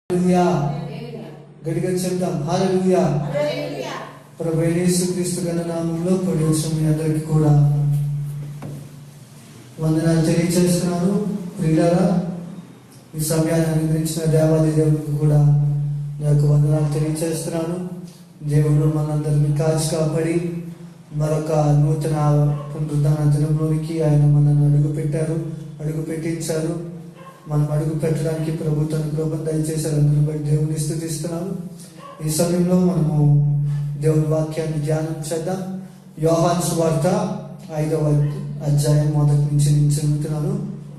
హల్లెలూయా గడిగా చెప్దాం హాలూయా ప్రభు యేసు క్రీస్తు గణ నామంలో కొడి వచ్చిన మీ అందరికీ కూడా వందనాలు తెలియజేస్తున్నాను ప్రియులారా ఈ సమయాన్ని అనుగ్రహించిన దేవాది దేవుడికి కూడా నాకు వందనాలు తెలియజేస్తున్నాను దేవుడు మనందరినీ కాచి కాపాడి మరొక నూతన పునరుద్ధాన దినంలోనికి ఆయన మనల్ని అడుగు పెట్టారు అడుగు పెట్టించారు మనం అడుగు పెట్టడానికి ప్రభుత్వం కృపను దయచేశారు అందుని బట్టి దేవుని స్థుతిస్తున్నాను ఈ సమయంలో మనము దేవుని వాక్యాన్ని ధ్యానం చేద్దాం యోహాన్ సువార్త ఐదవ అధ్యాయం మొదటి నుంచి నేను చదువుతున్నాను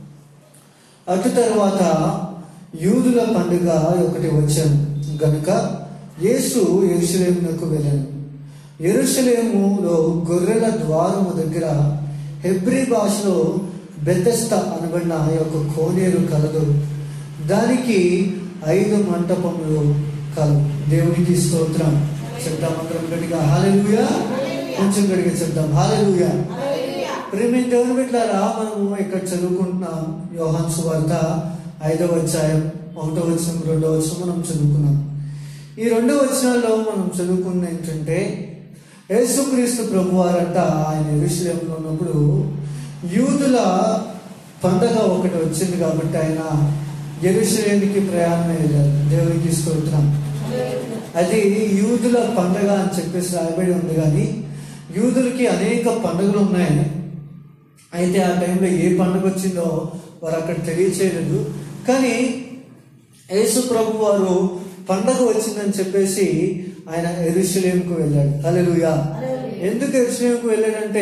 అటు తర్వాత యూదుల పండుగ ఒకటి వచ్చాను గనుక యేసు ఎరుషలేమునకు వెళ్ళాను ఎరుషలేములో గొర్రెల ద్వారము దగ్గర హెబ్రి భాషలో బెతస్త అనబడిన యొక్క కోనేరు కలదు దానికి ఐదు మంటపములు కలవు దేవునికి స్తోత్రం చెప్తాం అందరం గట్టిగా హాలెలుయా కొంచెం గట్టిగా చెప్తాం హాలెలుయా ప్రేమి దేవుని బిడ్డారా మనము ఇక్కడ చదువుకుంటున్నాం యోహాన్ సువార్త ఐదవ అధ్యాయం ఒకటో వచనం రెండో వచనం మనం చదువుకున్నాం ఈ రెండో వచనాల్లో మనం చదువుకున్న ఏంటంటే యేసుక్రీస్తు ప్రభు వారంట ఆయన ఎరుశలేంలో ఉన్నప్పుడు యూదుల పండగ ఒకటి వచ్చింది కాబట్టి ఆయన ఎరుశలేమికి ప్రయాణం వెళ్ళారు దేవునికి స్తోత్రం అది యూదుల పండగ అని చెప్పేసి రాయబడి ఉంది కానీ యూదులకి అనేక పండుగలు ఉన్నాయి అయితే ఆ టైంలో ఏ పండుగ వచ్చిందో వారు అక్కడ తెలియచేయలేదు కానీ యేసు ప్రభు వారు పండగ వచ్చిందని చెప్పేసి ఆయన ఎరుషలేంకు వెళ్ళాడు హల్లెలూయా ఎందుకు ఎరుషలేంకు వెళ్ళాడంటే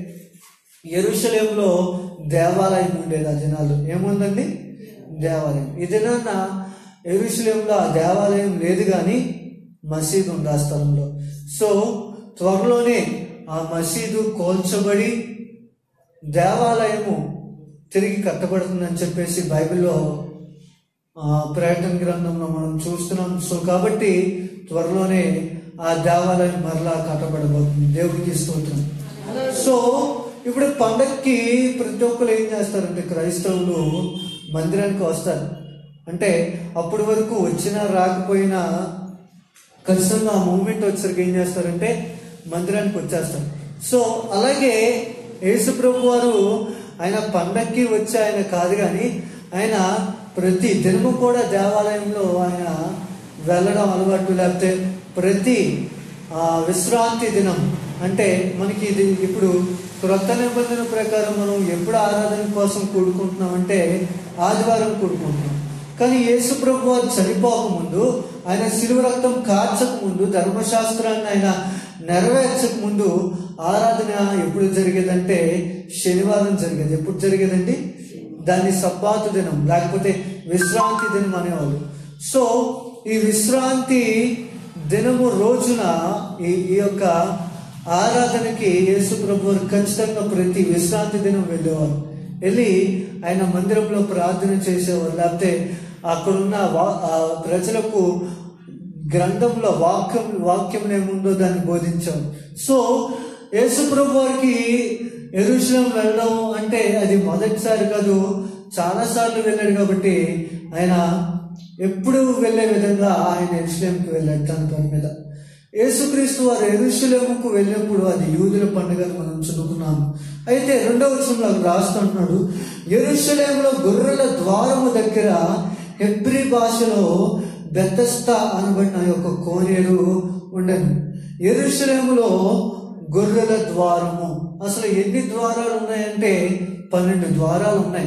ఎరుషలేంలో దేవాలయం ఉండేది ఆ దినాలు ఏముందండి దేవాలయం ఈ దినాన్న ఎరుషలేంలో ఆ దేవాలయం లేదు కానీ మసీదు ఉంది ఆ స్థలంలో సో త్వరలోనే ఆ మసీదు కోల్చబడి దేవాలయము తిరిగి కట్టబడుతుందని చెప్పేసి బైబిల్లో ఆ, ప్రకటన గ్రంథంలో మనం చూస్తున్నాం సో కాబట్టి త్వరలోనే ఆ దేవాలయం మరలా కట్టబడబోతుంది దేవుడికి స్తోత్రం సో ఇప్పుడు పండక్కి ప్రతి ఒక్కరు ఏం చేస్తారంటే క్రైస్తవులు మందిరానికి వస్తారు అంటే అప్పటి వరకు వచ్చినా రాకపోయినా ఖచ్చితంగా ఆ మూమెంట్ వచ్చేసరికి ఏం చేస్తారంటే మందిరానికి వచ్చేస్తారు సో అలాగే యేసుప్రభు వారు ఆయన పండక్కి వచ్చి ఆయన కాదు కానీ ఆయన ప్రతి దినము కూడా దేవాలయంలో ఆయన వెళ్ళడం అలవాటు లేకపోతే ప్రతి ఆ, విశ్రాంతి దినం అంటే మనకి ఇది ఇప్పుడు క్రొత్త నిబంధన ప్రకారం మనం ఎప్పుడు ఆరాధన కోసం కూడుకుంటున్నాం అంటే ఆదివారం కూడుకుంటున్నాం కానీ యేసు ప్రభు వారు చనిపోక ముందు ఆయన శిలువ రక్తం కార్చక ముందు ధర్మశాస్త్రాన్ని ఆయన నెరవేర్చక ముందు ఆరాధన ఎప్పుడు జరిగేదంటే శనివారం జరిగేది ఎప్పుడు జరిగేదండి దాన్ని సబ్బాతు దినం లేకపోతే విశ్రాంతి దినం అనేవాళ్ళు సో ఈ విశ్రాంతి దినము రోజున ఈ ఈ యొక్క ఆరాధనకి యేసు ప్రభు వారు ఖచ్చితంగా ప్రతి విశ్రాంతి దినం వెళ్ళేవారు వెళ్ళి ఆయన మందిరంలో ప్రార్థన చేసేవారు లేకపోతే అక్కడున్న వా ఆ ప్రజలకు గ్రంథంలో వాక్యం వాక్యం ఏముందో దాన్ని బోధించాం సో యేసు ప్రభు వారికి ఎరుశలం వెళ్ళడం అంటే అది మొదటిసారి కాదు చాలా సార్లు వెళ్ళాడు కాబట్టి ఆయన ఎప్పుడు వెళ్ళే విధంగా ఆయన ఎరుశలేంకి వెళ్ళాడు తన పని మీద యేసుక్రీస్తు వారు ఎరుశలేముకు వెళ్ళినప్పుడు అది యూదుల పండుగను మనం చదువుకున్నాము అయితే రెండవ వచనంలో రాస్తుంటున్నాడు ఎరుశలేంలో గొర్రెల ద్వారము దగ్గర హెబ్రి భాషలో బెతస్త అనబడిన యొక్క కోనేరు ఉండను ఎరుశలేములో గొర్రెల ద్వారము అసలు ఎన్ని ద్వారాలు ఉన్నాయంటే పన్నెండు ద్వారాలు ఉన్నాయి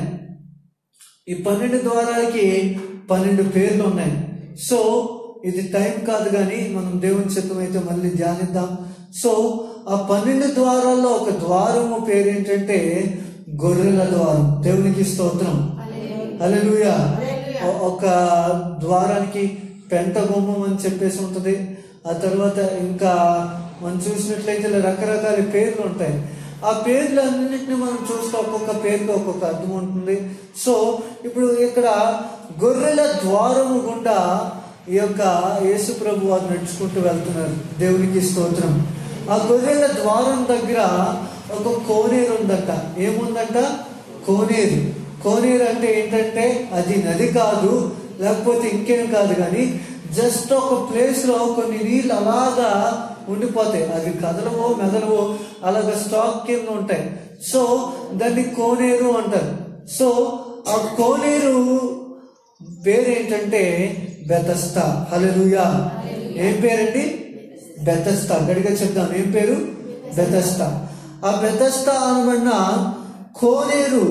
ఈ పన్నెండు ద్వారాలకి పన్నెండు పేర్లు ఉన్నాయి సో ఇది టైం కాదు కానీ మనం దేవుని చిత్తం అయితే మళ్ళీ ధ్యానిద్దాం సో ఆ పన్నెండు ద్వారాల్లో ఒక ద్వారము పేరు ఏంటంటే గొర్రెల ద్వారం దేవునికి స్తోత్రం హల్లెలూయా ఒ- ఒక ద్వారానికి పెంట గుమ్మం అని చెప్పేసి ఉంటుంది ఆ తర్వాత ఇంకా మనం చూసినట్లయితే ఇలా రకరకాల పేర్లు ఉంటాయి ఆ పేర్లు అన్నింటినీ మనం చూస్తే ఒక్కొక్క పేరుకి ఒక్కొక్క అర్థం ఉంటుంది సో ఇప్పుడు ఇక్కడ గొర్రెల ద్వారము గుండా ఈ యొక్క యేసు ప్రభు వారు నడుచుకుంటూ వెళ్తున్నారు దేవునికి స్తోత్రం ఆ గొర్రెల ద్వారం దగ్గర ఒక కోనేరు ఉందంట ఏముందంట కోనేరు కోనేరు అంటే ఏంటంటే అది నది కాదు లేకపోతే ఇంకేం కాదు కానీ జస్ట్ ఒక ప్లేస్ లో కొన్ని నీళ్ళు అలాగా ఉండిపోతాయి అవి కదలవో మెదలవో అలాగ స్టాక్ కింద ఉంటాయి సో దాన్ని కోనేరు అంటారు సో ఆ కోనేరు పేరేంటంటే బెతస్తా హల్లెలూయా ఏం పేరండి బెతస్తా గడిగా చెప్దాం ఏం పేరు బెతస్తా ఆ బెతస్తా అనబడిన కోనేరు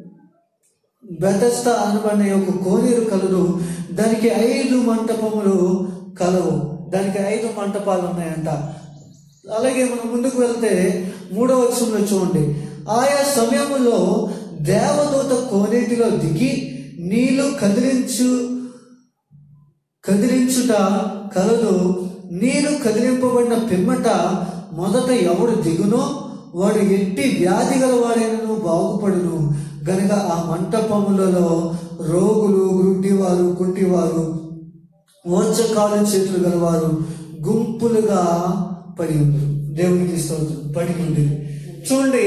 బెతస్తా అనబడిన యొక్క కోనేరు కలదు దానికి ఐదు మంటపములు కలవు దానికి ఐదు మంటపాలు ఉన్నాయంట అలాగే మనం ముందుకు వెళ్తే మూడవ వచనంలో చూడండి ఆయా సమయములో దేవదూత కోనేటిలో దిగి నీళ్లు కదిలించు కదిలించుట కలదు నీరు కదిలింపబడిన పిమ్మట మొదట ఎవడు దిగునో వాడు ఎట్టి వ్యాధి గలవాడైనను బాగుపడును గనుక ఆ మంటపములలో రోగులు గుడ్డివారు కుంటివారు ఓంచకాలు చేతులు గలవారు గుంపులుగా పడి ఉండరు దేవునికి స్తోత్రం పడి ఉండేది చూడండి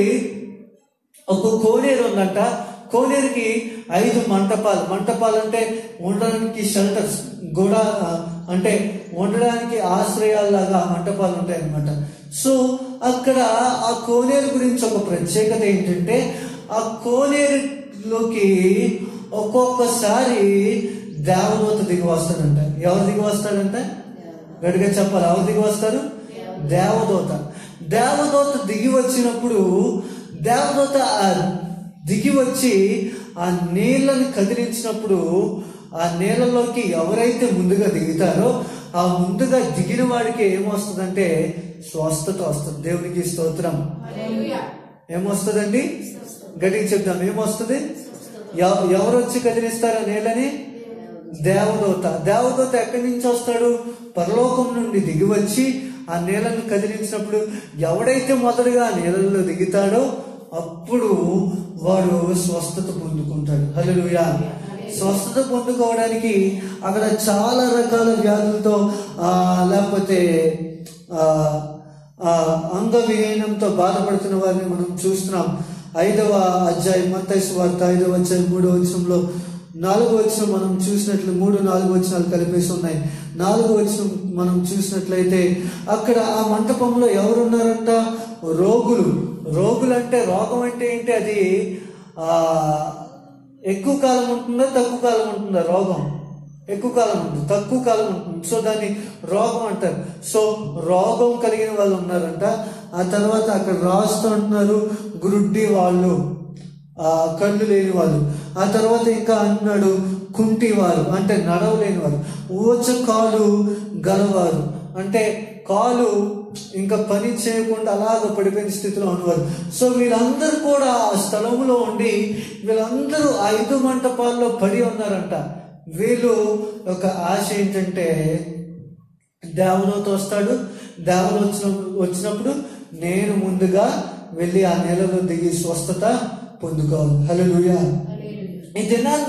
ఒక కోనేరు ఉందంట కోనేరుకి ఐదు మంటపాలు మంటపాలు అంటే ఉండడానికి షెల్టర్స్ కూడా అంటే ఉండడానికి ఆశ్రయాల్లాగా ఆ మంటపాలు ఉంటాయి అన్నమాట సో అక్కడ ఆ కోనేరు గురించి ఒక ప్రత్యేకత ఏంటంటే ఆ కోనేరులోకి ఒక్కొక్కసారి దేవదూత దిగి వస్తాడంట ఎవరు దిగి వస్తాడంట గడిగా చెప్పాలి ఎవరు దిగి వస్తారు దేవదూత దేవదూత దిగి వచ్చినప్పుడు దేవదూత ఆ దిగి వచ్చి ఆ నీళ్ళని కదిలించినప్పుడు ఆ నీళ్ళలోకి ఎవరైతే ముందుగా దిగుతారో ఆ ముందుగా దిగిన వాడికి ఏమొస్తుందంటే స్వస్థత వస్తుంది దేవునికి స్తోత్రం ఏమొస్తుందండి గట్టిగా చెప్దాం ఏమొస్తుంది ఎవ- ఎవరు వచ్చి కదిలిస్తారు ఆ నీళ్ళని దేవదూత దేవదూత ఎక్కడి నుంచి వస్తాడు పరలోకం నుండి దిగి వచ్చి ఆ నీళ్ళను కదిలించినప్పుడు ఎవడైతే మొదటగా ఆ నీళ్ళలో దిగుతాడో అప్పుడు వాడు స్వస్థత పొందుకుంటాడు హల్లెలూయా స్వస్థత పొందుకోవడానికి అక్కడ చాలా రకాల వ్యాధులతో ఆ, లేకపోతే ఆ, ఆ, అంగవిహీనంతో బాధపడుతున్న వారిని మనం చూస్తున్నాం ఐదవ అధ్యాయం మత్తైసు వార్త ఐదవ అధ్యాయం మూడవ వచనంలో నాలుగో వచనం మనం చూసినట్లు మూడు నాలుగు వచనాలు కలిపేసి ఉన్నాయి నాలుగో వచనం మనం చూసినట్లయితే అక్కడ ఆ మంటపంలో ఎవరున్నారంట రోగులు రోగులు అంటే రోగం అంటే ఏంటి అది ఆ ఎక్కువ కాలం ఉంటుందా తక్కువ కాలం ఉంటుందా రోగం ఎక్కువ కాలం ఉంటుంది తక్కువ కాలం ఉంటుంది సో దాన్ని రోగం అంటారు సో రోగం కలిగిన వాళ్ళు ఉన్నారంట ఆ తర్వాత అక్కడ రాస్తూ అంటున్నారు గురుడ్డి వాళ్ళు ఆ కళ్ళు లేని వాళ్ళు ఆ తర్వాత ఇంకా అంటున్నాడు కుంటి వారు అంటే నడవలేని వారు ఊచ కాలు గలవారు అంటే కాలు ఇంకా పని చేయకుండా అలాగ పడిపోయిన స్థితిలో ఉన్నవారు సో వీళ్ళందరూ కూడా ఆ స్థలంలో ఉండి వీళ్ళందరూ ఆ ఐదు మంటపాల్లో పడి ఉన్నారంట వీళ్ళు ఒక ఆశ ఏంటంటే దేవలోతో వస్తాడు దేవలో వచ్చిన వచ్చినప్పుడు నేను ముందుగా వెళ్ళి ఆ నెలలో దిగి స్వస్థత పొందుకోవాలి హలో ఈ దినాన్న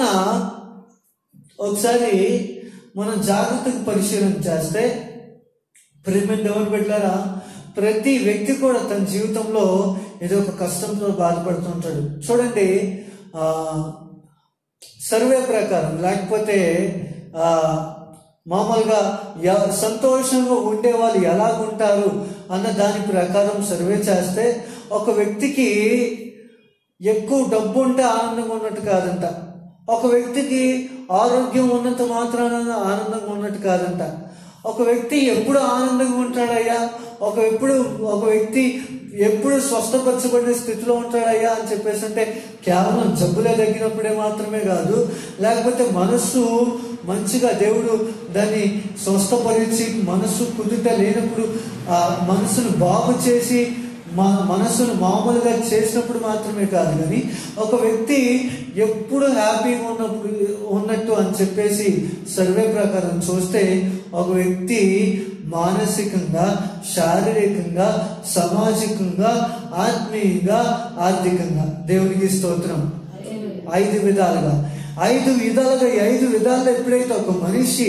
ఒకసారి మనం జాగ్రత్తగా పరిశీలన చేస్తే ప్రేమ దేవుని పెట్టారా ప్రతి వ్యక్తి కూడా తన జీవితంలో ఏదో ఒక కష్టంతో బాధపడుతుంటాడు చూడండి ఆ సర్వే ప్రకారం లేకపోతే ఆ మామూలుగా ఎ- సంతోషంగా ఉండే వాళ్ళు ఎలాగుంటారు అన్న దాని ప్రకారం సర్వే చేస్తే ఒక వ్యక్తికి ఎక్కువ డబ్బు ఉంటే ఆనందంగా ఉన్నట్టు కాదంట ఒక వ్యక్తికి ఆరోగ్యం ఉన్నంత మాత్రాన ఆనందంగా ఉన్నట్టు కాదంట ఒక వ్యక్తి ఎప్పుడు ఆనందంగా ఉంటాడయ్యా ఒక ఎప్పుడు ఒక వ్యక్తి ఎప్పుడు స్వస్థపరచబడిన స్థితిలో ఉంటాడయ్యా అని చెప్పేసి అంటే కేవలం జబ్బులే తగ్గినప్పుడే మాత్రమే కాదు లేకపోతే మనస్సు మంచిగా దేవుడు దాన్ని స్వస్థపరిచి మనస్సు కుదుట లేనప్పుడు ఆ మనసును బాగు చేసి మా మనసును మామూలుగా చేసినప్పుడు మాత్రమే కాదు కానీ ఒక వ్యక్తి ఎప్పుడు హ్యాపీగా ఉన్నప్పుడు ఉన్నట్టు అని చెప్పేసి సర్వే ప్రకారం చూస్తే ఒక వ్యక్తి మానసికంగా శారీరకంగా సామాజికంగా ఆత్మీయంగా ఆర్థికంగా దేవునికి స్తోత్రం ఐదు విధాలుగా ఐదు విధాలుగా ఈ ఐదు విధాలుగా ఎప్పుడైతే ఒక మనిషి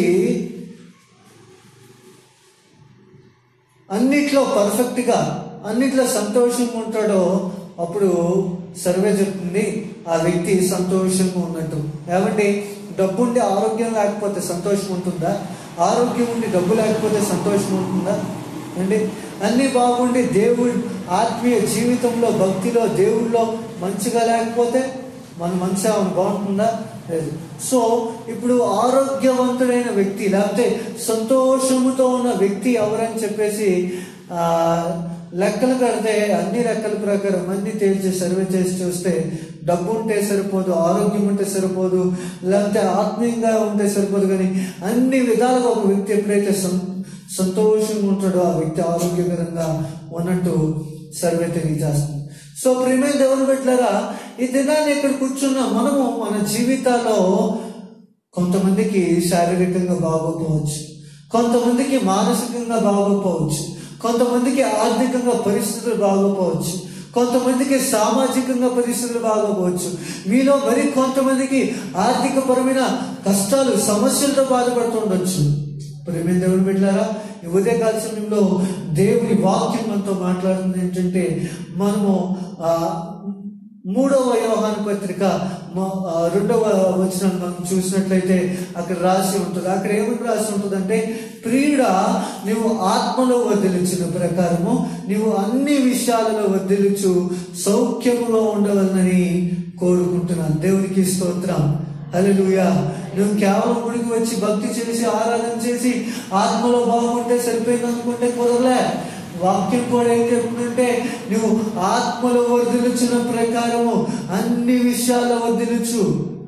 అన్నిట్లో పర్ఫెక్ట్గా అన్నిట్లో సంతోషంగా ఉంటాడో అప్పుడు సర్వే చెప్తుంది ఆ వ్యక్తి సంతోషంగా ఉన్నట్టు ఏమంటే డబ్బు ఉండి ఆరోగ్యం లేకపోతే సంతోషం ఉంటుందా ఆరోగ్యం ఉండి డబ్బు లేకపోతే సంతోషం ఉంటుందా అండి అన్నీ బాగుండి దేవుడి ఆత్మీయ జీవితంలో భక్తిలో దేవుళ్ళలో మంచిగా లేకపోతే మన మనసు ఏమైనా బాగుంటుందా లేదు సో ఇప్పుడు ఆరోగ్యవంతుడైన వ్యక్తి లేకపోతే సంతోషముతో ఉన్న వ్యక్తి ఎవరని చెప్పేసి ఆ, లెక్కలు కడితే అన్ని లెక్కల ప్రకారం అన్ని తేల్చి సర్వే చేసి చూస్తే డబ్బు ఉంటే సరిపోదు ఆరోగ్యం ఉంటే సరిపోదు లేకపోతే ఆత్మీయంగా ఉంటే సరిపోదు కానీ అన్ని విధాలుగా ఒక వ్యక్తి ఎప్పుడైతే సం- సంతోషంగా ఉంటాడో ఆ వ్యక్తి ఆరోగ్యకరంగా ఉన్నట్టు సర్వే తెలియజేస్తుంది సో ప్రేమైన దేవుని పెట్టారా ఈ దినాన్ని ఇక్కడ కూర్చున్న మనము మన జీవితాల్లో కొంతమందికి శారీరకంగా బాగోపోవచ్చు కొంతమందికి మానసికంగా బాగోపోవచ్చు కొంతమందికి ఆర్థికంగా పరిస్థితులు బాగోపోవచ్చు కొంతమందికి సామాజికంగా పరిస్థితులు బాగోపోవచ్చు మీలో మరి కొంతమందికి ఆర్థిక పరమైన కష్టాలు సమస్యలతో బాధపడుతుండొచ్చు ప్రేమ దేవుని బిడ్డారా ఈ ఉదయకాల సమయంలో దేవుని వాక్యం మనతో మాట్లాడుతుంది ఏంటంటే మనము ఆ మూడవ యోహాను పత్రిక మ- ఆ, రెండవ వచనం మనం చూసినట్లయితే అక్కడ రాసి ఉంటుంది అక్కడ ఏమని రాసి ఉంటుందంటే ప్రియుడ నువ్వు ఆత్మలో వర్ధిలించిన ప్రకారము నువ్వు అన్ని విషయాలలో వర్ధిలుచు సౌఖ్యములో ఉండవలనని కోరుకుంటున్నాను దేవునికి స్తోత్రం హల్లెలూయా నువ్వు కేవలం గుడికి వచ్చి భక్తి చేసి ఆరాధన చేసి ఆత్మలో బాగుంటే సరిపోయింది అనుకుంటే కుదరలే వాక్యం కూడా ఏం చెప్తుందంటే నువ్వు ఆత్మలో వర్ధిలుచిన ప్రకారము అన్ని విషయాల్లో వర్ధిలుచు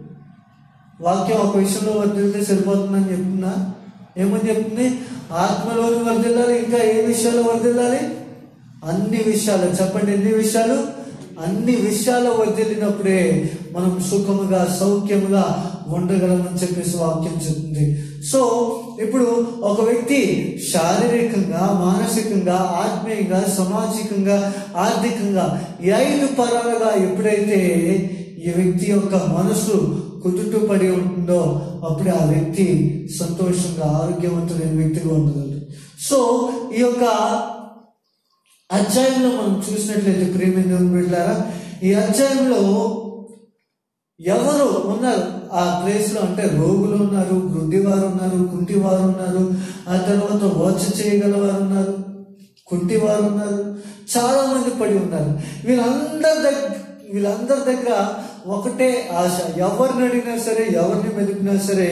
వాక్యం ఒక విషయంలో వర్ధిల్తే సరిపోతుందని చెప్తున్నా ఏమని చెప్తుంది ఆత్మలోని వర్ధిల్లాలి ఇంకా ఏ విషయాల్లో వర్ధిల్లాలి అన్ని విషయాలు చెప్పండి ఎన్ని విషయాలు అన్ని విషయాలు వర్ధిల్లినప్పుడే మనం సుఖముగా సౌఖ్యముగా ఉండగలమని చెప్పేసి వాక్యం చెప్తుంది సో ఇప్పుడు ఒక వ్యక్తి శారీరకంగా మానసికంగా ఆత్మీయంగా సామాజికంగా ఆర్థికంగా ఈ ఐదు పరాలుగా ఎప్పుడైతే ఈ వ్యక్తి యొక్క మనసు కుదుటపడి ఉంటుందో అప్పుడు ఆ వ్యక్తి సంతోషంగా ఆరోగ్యవంతుడైన వ్యక్తిగా ఉండగలడు సో ఈ యొక్క అధ్యాయంలో మనం చూసినట్లయితే ప్రేమ బిడ్డారా ఈ అధ్యాయంలో ఎవరు ఉన్నారు ఆ ప్లేస్ లో అంటే రోగులు ఉన్నారు గుడ్డివారు ఉన్నారు కుంటివారు ఉన్నారు ఆ తర్వాత వచ్చ చేయగలవారు ఉన్నారు కుంటివారు ఉన్నారు చాలా మంది పడి ఉన్నారు వీళ్ళందరి దగ్గర వీళ్ళందరి దగ్గర ఒకటే ఆశ ఎవరిని అడిగినా సరే ఎవరిని మెదిపినా సరే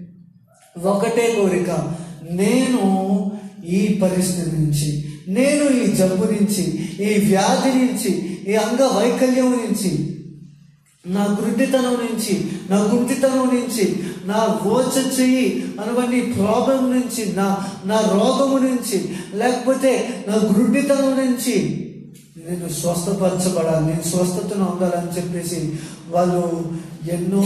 ఒకటే కోరిక నేను ఈ పరిస్థితి నుంచి నేను ఈ జబ్బు నుంచి ఈ వ్యాధి నుంచి ఈ అంగ వైకల్యం నుంచి నా గుడ్డితనం నుంచి నా గుడ్డితనం నుంచి నా ఓచ చెయ్యి అనవన్నీ ప్రాబ్లం నుంచి నా నా రోగము నుంచి లేకపోతే నా గుడ్డితనం నుంచి నేను స్వస్థపరచబడాలి నేను స్వస్థతను ఉండాలని చెప్పేసి వాళ్ళు ఎన్నో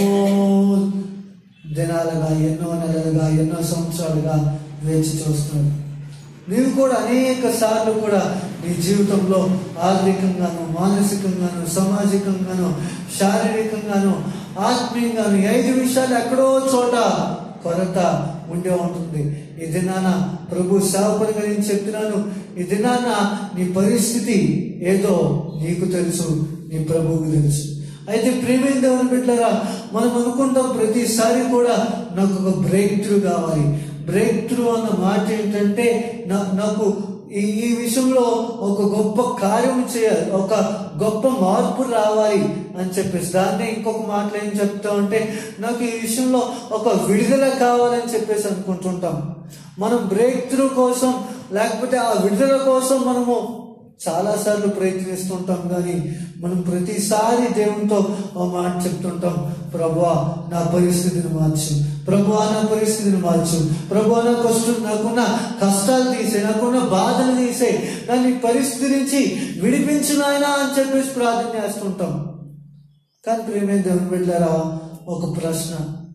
దినాలుగా ఎన్నో నెలలుగా ఎన్నో సంవత్సరాలుగా వేచి చూస్తున్నారు నీవు కూడా అనేక సార్లు కూడా నీ జీవితంలో ఆర్థికంగాను మానసికంగాను సామాజికంగాను శారీరకంగాను ఆత్మీయంగాను ఈ ఐదు విషయాలు ఎక్కడో చోట కొరత ఉండే ఉంటుంది ఈ దినాన ప్రభు సేవకునిగా నేను చెప్తున్నాను ఈ దినాన నీ పరిస్థితి ఏదో నీకు తెలుసు నీ ప్రభువుకు తెలుసు అయితే ప్రేమైన దేవుని బిడ్డలారా మనం అనుకుంటాం ప్రతిసారి కూడా నాకు ఒక బ్రేక్ త్రూ కావాలి బ్రేక్ త్రూ అన్న మాట ఏంటంటే నా- నాకు ఈ ఈ విషయంలో ఒక గొప్ప కార్యం చేయాలి ఒక గొప్ప మార్పు రావాలి అని చెప్పేసి దాన్ని ఇంకొక మాటలు ఏం చెప్తా ఉంటే నాకు ఈ విషయంలో ఒక విడుదల కావాలని చెప్పేసి అనుకుంటుంటాం మనం బ్రేక్ త్రూ కోసం లేకపోతే ఆ విడుదల కోసం మనము చాలాసార్లు ప్రయత్నిస్తుంటాం కానీ మనం ప్రతిసారి దేవునితో ఆ మాట చెప్తుంటాం ప్రభువా నా పరిస్థితిని మార్చు ప్రభువా నా పరిస్థితిని మార్చు ప్రభువా నా కష్టం నాకున్న కష్టాలు తీసే నాకున్న బాధలు తీసే నన్ను ఈ పరిస్థితి నుంచి విడిపించు నాయనా అని చెప్పేసి ప్రార్థన చేస్తుంటాం కానీ ప్రేమే దేవుని బిడ్డారా ఒక ప్రశ్న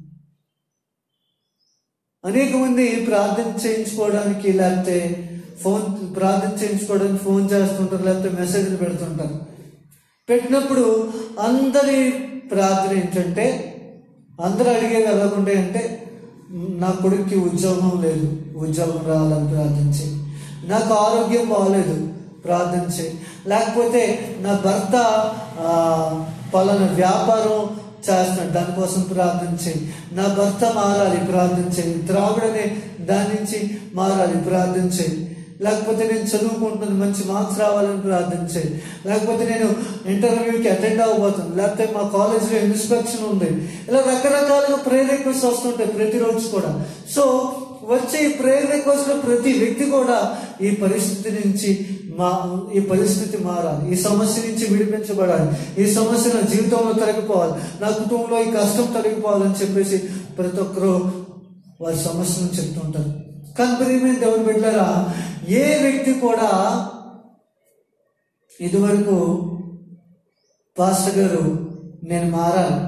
అనేక మంది ప్రార్థన చేయించుకోవడానికి లేకపోతే ఫోన్ ప్రార్థన చేయించుకోవడానికి ఫోన్ చేస్తుంటారు లేకపోతే మెసేజ్లు పెడుతుంటారు పెట్టినప్పుడు అందరి ప్రార్థన ఏంటంటే అందరూ అడిగేది ఎలాగుండే అంటే నా కొడుక్కి ఉద్యోగం లేదు ఉద్యోగం రావాలని ప్రార్థించి నాకు ఆరోగ్యం బాగలేదు ప్రార్థన చేయి లేకపోతే నా భర్త ఆ, పలానా వ్యాపారం చేస్తున్నాడు దానికోసం ప్రార్థన చేయి నా భర్త మారాలి ప్రార్థన చేయి త్రాగుడనే దాని నుంచి మారాలి ప్రార్థన చేయి లేకపోతే నేను చదువుకుంటున్నాను మంచి మార్క్స్ రావాలని ప్రార్థన చేయి లేకపోతే నేను ఇంటర్వ్యూకి అటెండ్ అవ్వబోతాను లేకపోతే మా కాలేజీలో ఇన్స్పెక్షన్ ఉంది ఇలా రకరకాలుగా ప్రేయర్ రిక్వెస్ట్ వస్తుంటాయి ప్రతిరోజు కూడా సో వచ్చే ఈ ప్రేయర్ రిక్వెస్ట్ ప్రతి వ్యక్తి కూడా ఈ పరిస్థితి నుంచి మా ఈ పరిస్థితి మారాలి ఈ సమస్య నుంచి విడిపించబడాలి ఈ సమస్య నా జీవితంలో తొలగిపోవాలి నా కుటుంబంలో ఈ కష్టం తొలగిపోవాలని చెప్పేసి ప్రతి ఒక్కరూ వారి సమస్యను చెప్తుంటారు కానీ ప్రియమైన దేవుని బిడ్డారా ఏ వ్యక్తి కూడా ఇదివరకు పాస్టర్ గారు నేను మారాలి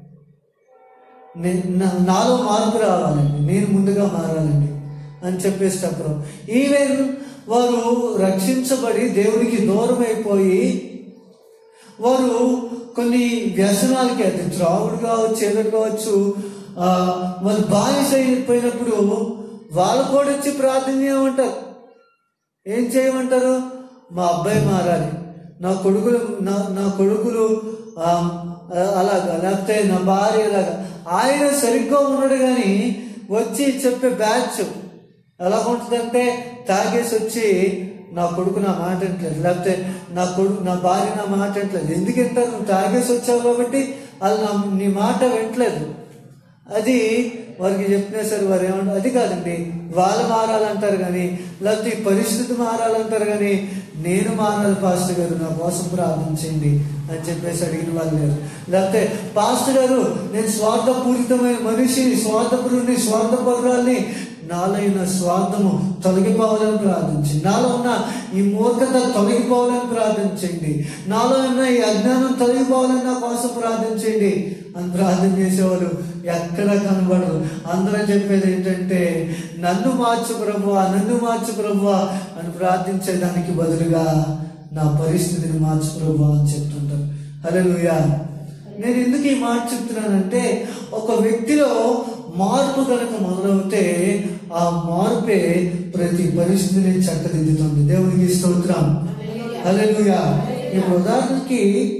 నే- నా- నాలో మార్పు రావాలండి నేను ముందుగా మారాలండి అని చెప్పేటప్పుడు ఈవెన్ వారు రక్షించబడి దేవుడికి దూరం అయిపోయి వారు కొన్ని వ్యసనాలకి అది త్రాగుడు కావచ్చు ఏదో కావచ్చు ఆ, వాళ్ళు బానిస అయిపోయినప్పుడు వాళ్ళు కూడా వచ్చి ప్రార్థన చేయమంటారు ఏం చేయమంటారు మా అబ్బాయి మారాలి నా కొడుకులు నా నా కొడుకులు ఆ, అలాగా లేకపోతే నా భార్య అలాగా ఆయన సరిగ్గా ఉన్నాడు కానీ వచ్చి చెప్పే బ్యాచ్ ఎలా ఉంటుందంటే తాగేసి వచ్చి నా కొడుకు నా మాట వింటలేదు లేకపోతే నా కొడుకు నా భార్య నా మాట వింటలేదు ఎందుకు వింటారు నువ్వు తాగేసి వచ్చావు కాబట్టి వాళ్ళు నా నీ మాట వింటలేదు అది వారికి చెప్పినా సరే వారు ఏమంటారు అది కాదండి వాళ్ళు మారాలంటారు కానీ లేకపోతే ఈ పరిస్థితి మారాలంటారు కానీ నేను మారాలి పాస్టర్ గారు నా కోసం ప్రార్థించండి అని చెప్పేసి అడిగిన వాళ్ళు లేరు లేకపోతే పాస్టర్ గారు నేను స్వార్థపూరితమైన మనిషిని స్వార్థపరుని స్వార్థపరురాల్ని నాలో ఉన్న స్వార్థము తొలగిపోవాలని ప్రార్థించండి నాలో ఉన్న ఈ మూర్ఖత తొలగిపోవాలని ప్రార్థించండి నాలో ఉన్న ఈ అజ్ఞానం తొలగిపోవాలని నా కోసం ప్రార్థించండి అని ప్రార్థన చేసేవారు ఎక్కడ కనబడరు అందరూ చెప్పేది ఏంటంటే నన్ను మార్చు ప్రభువా నన్ను మార్చు ప్రభువా అని ప్రార్థించేదానికి బదులుగా నా పరిస్థితిని మార్చు ప్రభువా అని చెప్తుంటారు హల్లెలూయా నేను ఎందుకు ఈ మాట చెప్తున్నానంటే ఒక వ్యక్తిలో మార్పు కనుక మొదలవుతే ఆ మార్పే ప్రతి పరిస్థితిని చక్కదిద్దుతుంది దేవునికి స్తోత్రం హల్లెలూయా ఇప్పుడు ఉదాహరణకి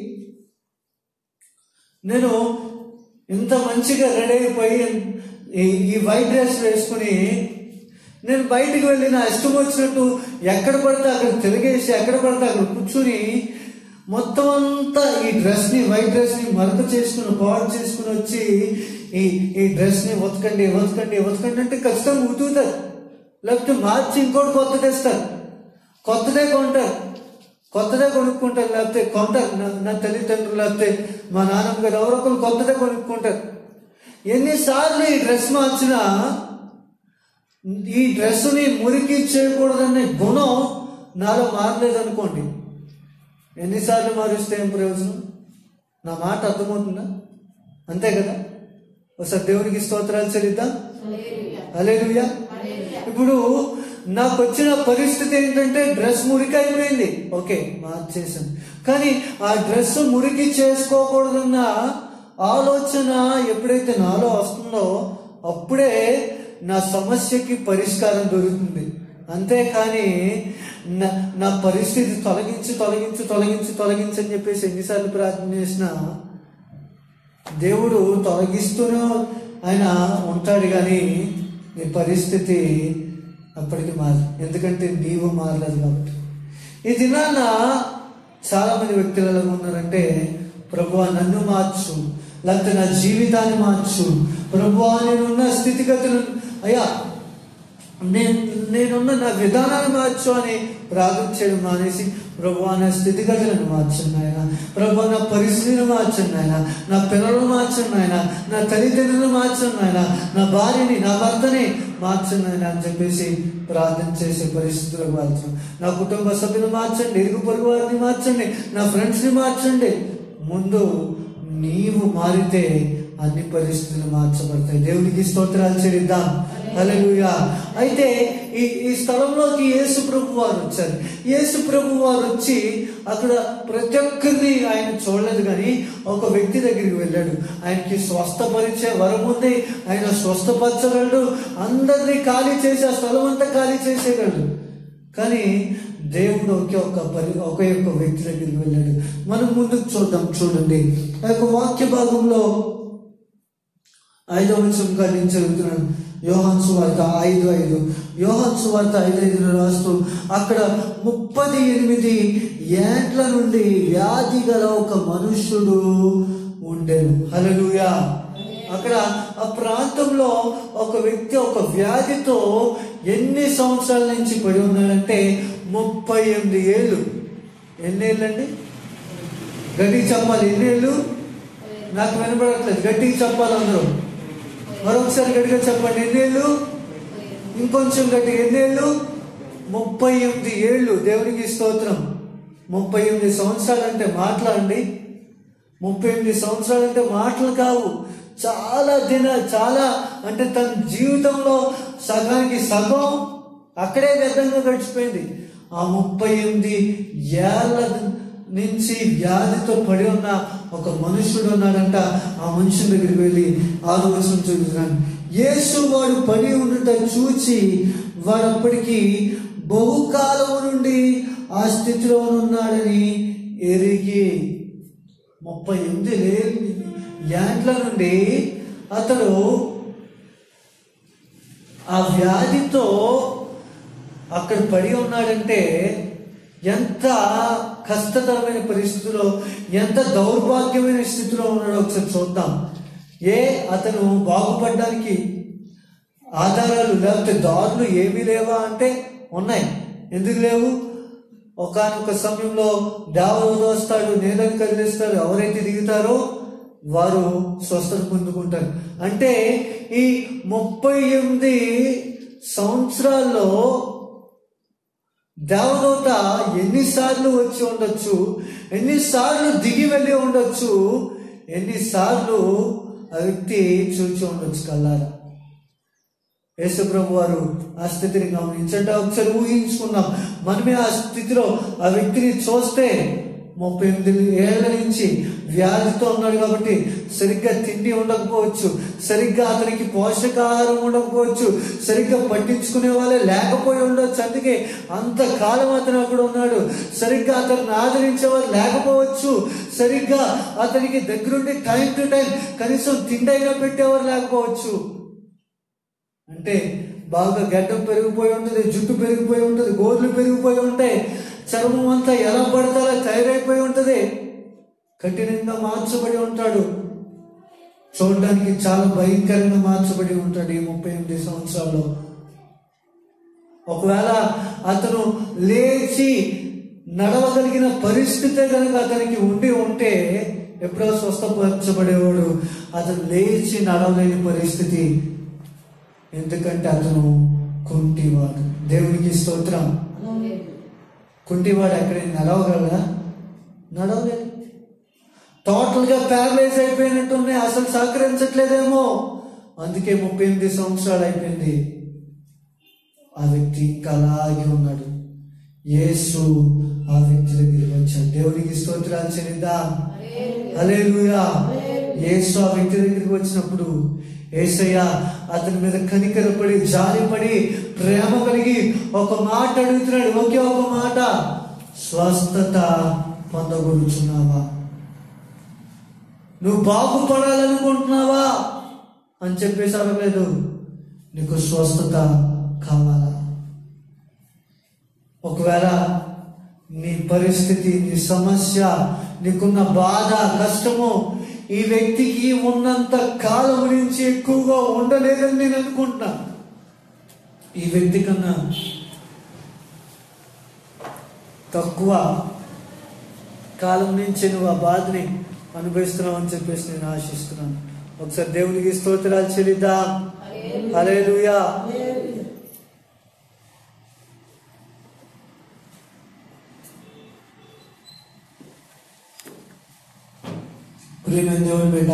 నేను ఇంత మంచిగా రెడీ అయిపోయి ఈ- ఈ వైట్ డ్రెస్ వేసుకుని నేను బయటికి వెళ్ళి నా ఇష్టం వచ్చినట్టు ఎక్కడ పడితే అక్కడ తిరిగేసి ఎక్కడ పడితే అక్కడ కూర్చుని మొత్తం అంతా ఈ డ్రెస్ ని వైట్ డ్రెస్ ని మరక చేసుకుని పాడు చేసుకుని వచ్చి ఈ ఈ డ్రెస్ ని ఉతకండి ఉతకండి ఉతకండి అంటే ఖచ్చితంగా ఉతుకుతారు లేకపోతే మార్చి ఇంకోటి కొత్త తెస్తారు కొత్తదే కొంటారు కొత్తదే కొనుక్కుంటారు లేకపోతే కొంటారు నా- నా తల్లిదండ్రులు లేకపోతే మా నాన్నమ్మ గారు ఎవరో ఒకరు కొత్తదే కొనుక్కుంటారు ఎన్నిసార్లు ఈ డ్రెస్ మార్చినా ఈ డ్రెస్సుని మురికి చేయకూడదనే గుణం నాలో మారలేదు అనుకోండి ఎన్నిసార్లు మారుస్తే ఏం ప్రయోజనం నా మాట అర్థమవుతుందా అంతే కదా ఒకసారి దేవునికి స్తోత్రాలు చెల్లిద్దాం అలేలుయా ఇప్పుడు నాకు వచ్చిన పరిస్థితి ఏంటంటే డ్రెస్ మురికి అయిపోయింది ఓకే మార్చేసాను కానీ ఆ డ్రెస్ మురికి చేసుకోకూడదన్న ఆలోచన ఎప్పుడైతే నాలో వస్తుందో అప్పుడే నా సమస్యకి పరిష్కారం దొరుకుతుంది అంతేకాని నా నా పరిస్థితి తొలగించి తొలగించి తొలగించి తొలగించి అని చెప్పేసి ఎన్నిసార్లు ప్రార్థన చేసినా దేవుడు తొలగిస్తూనే ఆయన ఉంటాడు కానీ నీ పరిస్థితి అప్పటికి మారదు ఎందుకంటే నీవు మారలేదు కాబట్టి ఈ దినాన చాలా మంది వ్యక్తులు ఎలా ఉన్నారంటే ప్రభు నన్ను మార్చు లేకపోతే నా జీవితాన్ని మార్చు ప్రభు నేనున్న స్థితిగతులు అయ్యా నేను నేనున్న నా విధానాన్ని మార్చు అని ప్రార్థన చేయడం మానేసి ప్రభు నా స్థితిగతులను మార్చండి ఆయన ప్రభు నా పరిస్థితిని మార్చండి ఆయన నా పిల్లలను మార్చండి ఆయన నా తల్లిదండ్రులను మార్చండి ఆయన నా భార్యని నా భర్తని మార్చండి ఆయన అని చెప్పేసి ప్రార్థన చేసే పరిస్థితులకు వెళ్తున్నాం నా కుటుంబ సభ్యులు మార్చండి ఇరుగు పొరుగు వారిని మార్చండి నా ఫ్రెండ్స్ని మార్చండి ముందు నీవు మారితే అన్ని పరిస్థితులు మార్చబడతాయి దేవునికి స్తోత్రాలు చెల్లిద్దాం హల్లెలూయా అయితే ఈ ఈ స్థలంలోకి యేసు ప్రభు వారు వచ్చారు యేసు ప్రభు వారు వచ్చి అక్కడ ప్రతి ఒక్కరిని ఆయన చూడలేదు కానీ ఒక వ్యక్తి దగ్గరికి వెళ్ళాడు ఆయనకి స్వస్థపరిచే వరం ఉంది ఆయన స్వస్థపరచగలడు అందరినీ ఖాళీ చేసి ఆ స్థలం అంతా ఖాళీ చేసేయగలడు కానీ దేవుడు ఒకే ఒక్క పరి ఒకే ఒక్క వ్యక్తి దగ్గరికి వెళ్ళాడు మనం ముందుకు చూద్దాం చూడండి ఆ యొక్క వాక్య భాగంలో ఐదవ వచనం నేను చదువుతున్నాను యోహాన్ సువార్త ఐదు ఐదు యోహాన్ సువార్త ఐదు ఐదులో రాస్తూ అక్కడ ముప్పది ఎనిమిది ఏండ్ల నుండి వ్యాధి గల ఒక మనుష్యుడు ఉండేను హల్లెలూయా అక్కడ ఆ ప్రాంతంలో ఒక వ్యక్తి ఒక వ్యాధితో ఎన్ని సంవత్సరాల నుంచి పడి ఉన్నాడంటే ముప్పై ఎనిమిది ఏళ్ళు ఎన్ని ఏళ్ళండి గట్టిగా చెప్పాలి ఎన్ని ఏళ్ళు నాకు వినపడట్లేదు గట్టిగా చెప్పాలి అందరూ మరొకసారి గట్టిగా చెప్పండి ఎన్నేళ్ళు ఇంకొంచెం గట్టిగా ఎన్నేళ్ళు ముప్పై ఎనిమిది ఏళ్ళు దేవునికి స్తోత్రం ముప్పై ఎనిమిది సంవత్సరాలు అంటే మాట్లాడండి ముప్పై ఎనిమిది సంవత్సరాలు అంటే మాటలు కావు చాలా దిన చాలా అంటే తన జీవితంలో సగానికి సగం అక్కడే వ్యర్థంగా గడిచిపోయింది ఆ ముప్పై ఎనిమిది ఏళ్ళ నుంచి వ్యాధితో పడి ఉన్న ఒక మనుషుడు ఉన్నాడంట ఆ మనుషుని దగ్గరికి వెళ్ళి ఆలోచన చూస్తున్నాను యేసు వాడు పడి ఉండుట చూచి వాడు అప్పటికి బహుకాలము నుండి ఆ స్థితిలో ఉన్నాడని ఎరిగి ముప్పై ఎనిమిది ఏండ్ల నుండి అతడు ఆ వ్యాధితో అక్కడ పడి ఉన్నాడంటే ఎంత కష్టతరమైన పరిస్థితిలో ఎంత దౌర్భాగ్యమైన స్థితిలో ఉన్నాడో ఒకసారి చూద్దాం ఏ అతను బాగుపడడానికి ఆధారాలు లేకపోతే దారులు ఏమీ లేవా అంటే ఉన్నాయి ఎందుకు లేవు ఒకనొక సమయంలో దేవదూత వస్తాడు నేలని కదిలిస్తాడు ఎవరైతే దిగుతారో వారు స్వస్థత పొందుకుంటారు అంటే ఈ ముప్పై ఎనిమిది సంవత్సరాల్లో దేవదూత ఎన్నిసార్లు వచ్చి ఉండొచ్చు ఎన్నిసార్లు దిగి వెళ్ళి ఉండొచ్చు ఎన్నిసార్లు ఆ వ్యక్తి చూచి ఉండొచ్చు కల్లారా యేసుప్రభు వారు ఆ స్థితిని గమనించండి ఒకసారి ఊహించుకున్నాం మనమే ఆ స్థితిలో ఆ వ్యక్తిని చూస్తే ముప్పై ఎనిమిది ఏళ్ల నుంచి వ్యాధితో ఉన్నాడు కాబట్టి సరిగ్గా తిండి ఉండకపోవచ్చు సరిగ్గా అతనికి పోషకాహారం ఉండకపోవచ్చు సరిగ్గా పట్టించుకునే వాళ్ళే లేకపోయి ఉండొచ్చు అందుకే అంతకాలం అతను అక్కడ ఉన్నాడు సరిగ్గా అతను ఆదరించేవారు లేకపోవచ్చు సరిగ్గా అతనికి దగ్గరుండి టైం టు టైం కనీసం తిండైనా పెట్టేవారు లేకపోవచ్చు అంటే బాగా గడ్డం పెరిగిపోయి ఉంటుంది జుట్టు పెరిగిపోయి ఉంటుంది గోర్లు పెరిగిపోయి ఉంటాయి చర్మం అంతా ఎలా పడతారో తయారైపోయి ఉంటుంది కఠినంగా మార్చబడి ఉంటాడు చూడడానికి చాలా భయంకరంగా మార్చబడి ఉంటాడు ఈ ముప్పై ఎనిమిది సంవత్సరాల్లో ఒకవేళ అతను లేచి నడవగలిగిన పరిస్థితే కనుక అతనికి ఉండి ఉంటే ఎప్పుడో స్వస్థపరచబడేవాడు అతను లేచి నడవలేని పరిస్థితి ఎందుకంటే అతను కుంటివాడు దేవునికి స్తోత్రం కుంటివాడు ఎక్కడ నడవగలరా నడవలేదు టోటల్గా ప్యారలైజ్ అయిపోయినట్టున్నాయి అసలు సహకరించట్లేదేమో అందుకే ముప్పై ఎనిమిది సంవత్సరాలు అయిపోయింది ఆ వ్యక్తి ఇంకా అలాగే ఉన్నాడు యేసు ఆ వ్యక్తి దగ్గరికి వచ్చాడు దేవునికి స్తోత్రాలు చెల్లిద్దాం హల్లెలూయా యేసు ఆ వ్యక్తి దగ్గరికి వచ్చినప్పుడు ఏసయ్య అతని మీద కనికరపడి జాలిపడి ప్రేమ కలిగి ఒక మాట అడుగుతున్నాడు ఒకే ఒక మాట స్వస్థత పొందగొడుచున్నావా నువ్వు బాగుపడాలనుకుంటున్నావా అని చెప్పేసి అడగలేదు నీకు స్వస్థత కావాలా ఒకవేళ నీ పరిస్థితి నీ సమస్య నీకున్న బాధ కష్టము ఈ వ్యక్తికి ఉన్నంత కాలం నుంచి ఎక్కువగా ఉండలేదని నేను అనుకుంటున్నా ఈ వ్యక్తి కన్నా తక్కువ కాలం నుంచి నువ్వు ఆ బాధని అనుభవిస్తున్నావు అని చెప్పేసి నేను ఆశిస్తున్నాను ఒకసారి దేవునికి స్తోత్రాలు చెల్లిద్దాం హల్లెలూయా ప్రియమైన దేవుని బిడ్డ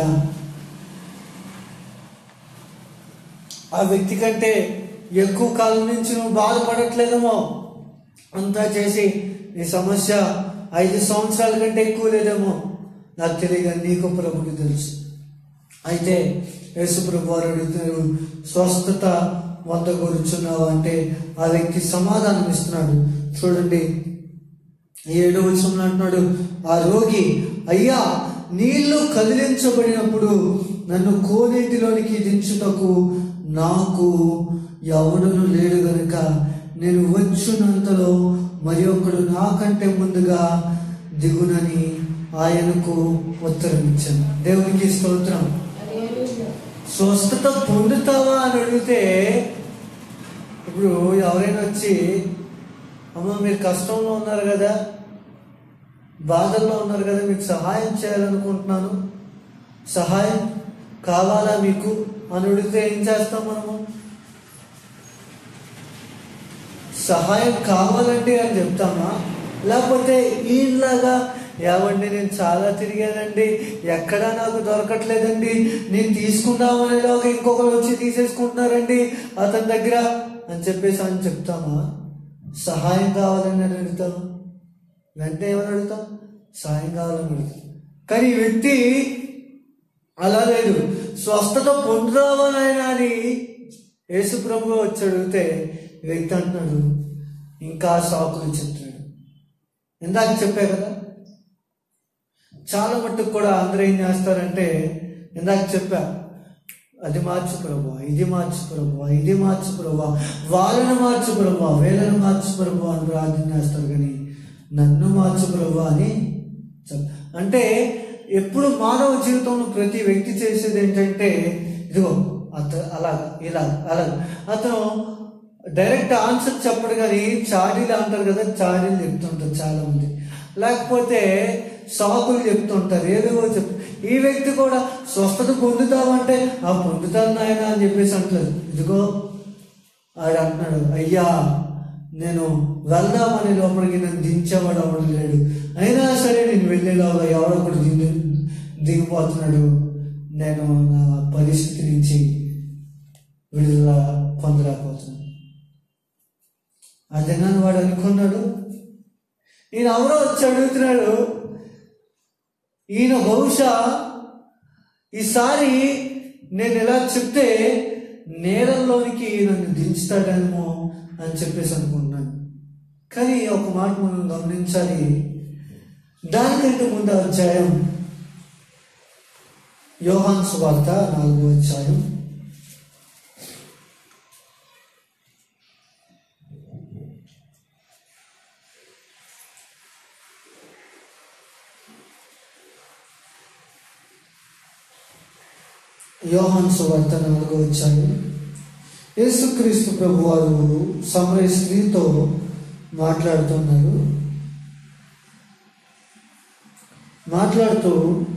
ఆ వ్యక్తి కంటే ఎక్కువ కాలం నుంచి నువ్వు బాధపడట్లేదేమో అంతా చేసి నీ సమస్య ఐదు సంవత్సరాల కంటే ఎక్కువ లేదేమో నాకు తెలియదు నీకు ప్రభుకి తెలుసు అయితే యేసు ప్రభు వారు అడుగుతున్నారు స్వస్థత వద్ద కూర్చున్నావు అంటే ఆ వ్యక్తి సమాధానం ఇస్తున్నాడు చూడండి ఏడో వచనంలో అంటున్నాడు ఆ రోగి అయ్యా నీళ్లు కదిలించబడినప్పుడు నన్ను కోనేటిలోనికి దించుటకు నాకు ఎవడును లేడు గనుక నేను వచ్చునంతలో మరి ఒకడు నాకంటే ముందుగా దిగునని ఆయనకు ఉత్తరం ఇచ్చాను దేవునికి స్తోత్రం స్వస్థత పొందుతావా అని అడిగితే ఇప్పుడు ఎవరైనా వచ్చి అమ్మ మీరు కష్టంలో ఉన్నారు కదా బాధల్లో ఉన్నారు కదా మీకు సహాయం చేయాలనుకుంటున్నాను సహాయం కావాలా మీకు అని అడిగితే ఏం చేస్తాం మనము సహాయం కావాలండి అని చెప్తామా లేకపోతే ఈయనలాగా ఏమండి నేను చాలా తిరిగానండి ఎక్కడా నాకు దొరకట్లేదండి నేను తీసుకుందామనేలాగా ఇంకొకరు వచ్చి తీసేసుకుంటున్నారండి అతని దగ్గర అని చెప్పేసి అని చెప్తామా సహాయం కావాలని అని అడుగుతాము వెంటనే ఏమని అడుగుతాం సహాయం కావాలని అడుగుతాం కానీ ఈ వ్యక్తి అలా లేదు స్వస్థత పొందుదామనైనా అని యేసు ప్రభు వచ్చి అడిగితే ఈ వ్యక్తి అంటున్నాడు ఇంకా సాకులు చెప్తున్నాడు ఇందాక చెప్పే కదా చాలా మట్టుకు కూడా అందరూ ఏం చేస్తారంటే ఇందాక చెప్పా అది మార్చు ప్రభు ఇది మార్చు ప్రభు ఇది మార్చు ప్రభు వాళ్ళని మార్చు ప్రభు వీళ్ళని మార్చు ప్రభు అని ప్రార్థన చేస్తారు కానీ నన్ను మార్చు ప్రభు అని చెప్ అంటే ఎప్పుడు మానవ జీవితంలో ప్రతి వ్యక్తి చేసేది ఏంటంటే ఇదిగో అత అలా ఇలా అలా అతను డైరెక్ట్ ఆన్సర్ చెప్పడు కానీ చాడీలు అంటారు కదా చాడీలు చెప్తుంటారు చాలా మంది లేకపోతే సాకులు చెప్తుంటారు ఏదేవో చెప్ ఈ వ్యక్తి కూడా స్వస్థత పొందుతామంటే ఆ పొందుతాను నాయన అని చెప్పేసి అంటారు ఇదిగో ఆడు అంటున్నాడు అయ్యా నేను వెళ్దామని లోపలికి నన్ను దించేవాడు అవడం లేడు అయినా సరే నేను వెళ్ళేలాగా ఎవడో ఒకటి దిగి దిగిపోతున్నాడు నేను నా పరిస్థితి నుంచి విడుదల పొందలేకపోతున్నాను అదేనని వాడు అనుకున్నాడు ఈయన ఎవరో వచ్చి అడుగుతున్నాడు ఈయన బహుశా ఈసారి నేను ఎలా చెప్తే నేరంలోనికి నన్ను దించుతాడేమో అని చెప్పేసి అనుకుంటున్నాను కానీ ఒక మాట మనం గమనించాలి దానికంటే ముందు అధ్యాయం యోహాన్ సువార్త నాలుగో అధ్యాయం యోహాన్ సువార్త నాలుగో అధ్యాయం యేసుక్రీస్తు ప్రభు వారు సమరయ స్త్రీతో మాట్లాడుతున్నారు మాట్లాడుతూ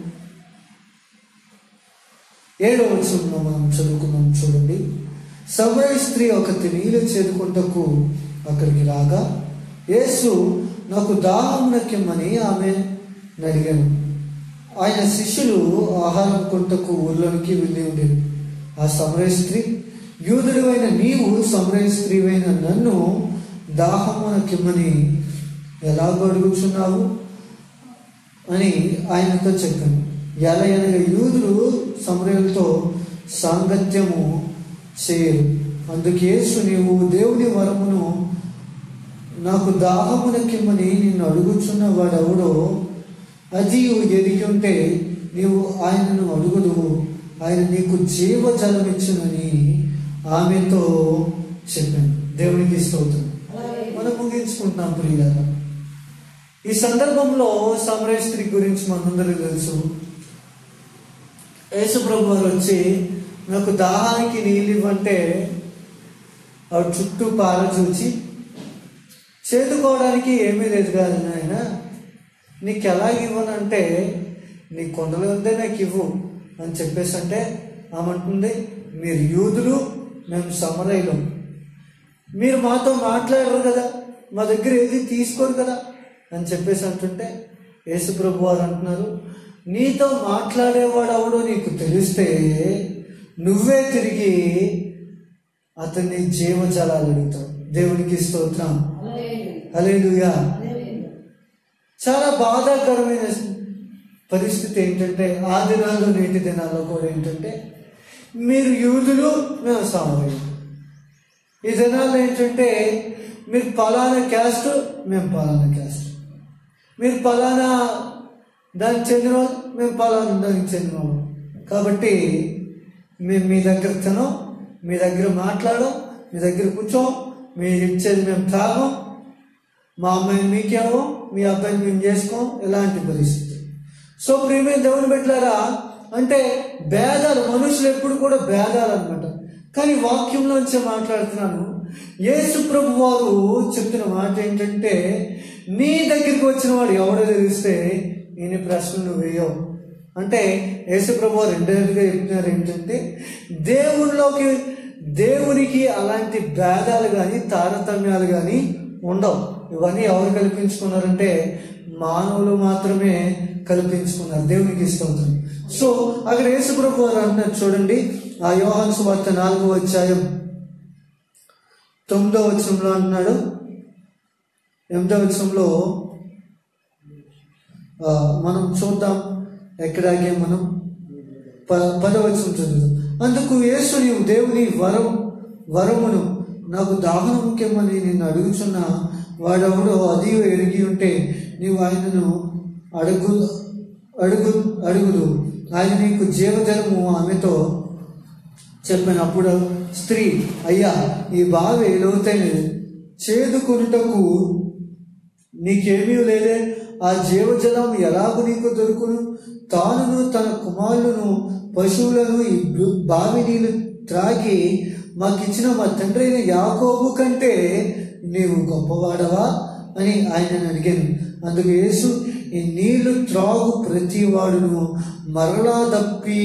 ఏడవ వచనంలో మనం చదువుకున్నాం చూడండి సమరయ స్త్రీ ఒకటి నీళ్ళు చేదుకుంటకు అక్కడికి రాగా యేసు నాకు దాహం నక్యమని ఆమె అడిగాను ఆయన శిష్యులు ఆహారం కొంటకు ఊర్లోనికి వెళ్ళి ఉండేది ఆ సమరయ స్త్రీ యూదుడివైన నీవు సమరయ స్త్రీవైన నన్ను దాహమునకిమ్మని ఎలాగో అడుగుచున్నావు అని ఆయనతో చెప్పాను ఎలా అనగా యూదులు సమరయులతో సాంగత్యము చేయరు అందుకే యేసు నీవు దేవుని వరమును నాకు దాహమునకిమ్మని నిన్ను అడుగుచున్న వాడెవడో అది ఎరిగి ఉంటే నీవు ఆయనను అడుగుదు ఆయన నీకు జీవజలం ఇచ్చునని ఆమెతో చెప్పాను దేవునికి స్తోత్రం మనం ముగించుకుంటున్నాం ప్రియులారా ఈ సందర్భంలో సమరయ స్త్రీ గురించి మనందరికీ తెలుసు యేసుప్రభు వారు వచ్చి నాకు దాహానికి నీళ్ళు ఇవ్వంటే ఆవిడ చుట్టూ పార చూచి చేదుకోవడానికి ఏమీ లేదు కాదు నాయన నీకు ఎలా ఇవ్వనంటే నీ కొండలు ఉందే నాకు ఇవ్వు అని చెప్పేసి అంటే ఆమంటుంది మీరు యూదులు మేము సమరయులం మీరు మాతో మాట్లాడరు కదా మా దగ్గర ఏది తీసుకోరు కదా అని చెప్పేసి అంటుంటే యేసుప్రభు వారు అంటున్నారు నీతో మాట్లాడేవాడు అవడో నీకు తెలిస్తే నువ్వే తిరిగి అతన్ని జీవజలాలు అడుగుతావు దేవునికి స్తోత్రం అలేలుగా చాలా బాధాకరమైన పరిస్థితి ఏంటంటే ఆ దినాల్లో నేటి దినాల్లో కూడా ఏంటంటే మీరు యూదులు మేము సామర్యం ఈ దినాల్లో ఏంటంటే మీరు పలానా క్యాస్ట్ మేము పలానా క్యాస్ట్ మీరు పలానా దానికి చెందిన వాళ్ళు మేము పలానా దానికి చెందిన వాళ్ళు కాబట్టి మేము మీ దగ్గర తినం మీ దగ్గర మాట్లాడం మీ దగ్గర కూర్చోం మీరు ఇచ్చేది మేము తాగం మా అమ్మాయిని మీకేమో మీ అబ్బాయిని మేము చేసుకోం ఇలాంటి పరిస్థితి సో ప్రియమైన దేవుని పెట్టారా అంటే భేదాలు మనుషులు ఎప్పుడు కూడా భేదాలు అనమాట కానీ వాక్యంలోంచే మాట్లాడుతున్నాను యేసు ప్రభు వారు చెప్తున్న మాట ఏంటంటే నీ దగ్గరికి వచ్చిన వాడు ఎవడో తెలిస్తే నేను ప్రశ్నలు వేయవు అంటే యేసు ప్రభు వారు ఇండైరెక్ట్గా చెప్తున్నారు ఏంటంటే దేవునిలోకి దేవునికి అలాంటి భేదాలు కానీ తారతమ్యాలు కానీ ఉండవు ఇవన్నీ ఎవరు కల్పించుకున్నారంటే మానవులు మాత్రమే కల్పించుకున్నారు దేవునికి స్తోత్రం సో అక్కడ యేసుప్రభు వారు అంటున్నారు చూడండి ఆ యోహాను సువార్త నాలుగో అధ్యాయం తొమ్మిదో వచనంలో అంటున్నాడు ఎనిమిదో వచనంలో ఆ, మనం చూద్దాం ఎక్కడాగే మనం ప పదవచనం చదువు అందుకు యేసు నీవు దేవుని వరం వరమును నాకు దాహనం ముఖ్యమని నిన్ను అడుగుచున్న వాడెవడో అది ఎరిగి ఉంటే నీవు ఆయనను అడుగు అడుగు అడుగుదు ఆయన నీకు జీవజలము ఆమెతో చెప్పినప్పుడు స్త్రీ అయ్యా ఈ బావి లోతైనది చేదుకొనుటకు నీకేమీ లేదే ఆ జీవజలం ఎలాగూ నీకు దొరుకును తానును తన కుమారులను పశువులను ఈ బు- బావి నీళ్లు త్రాగి మాకిచ్చిన మా తండ్రి అయిన యాకోబు కంటే నీవు గొప్పవాడవా అని ఆయనను అడిగాను అందుకు యేసు ఈ నీళ్లు త్రాగు ప్రతి వాడును మరలా దప్పి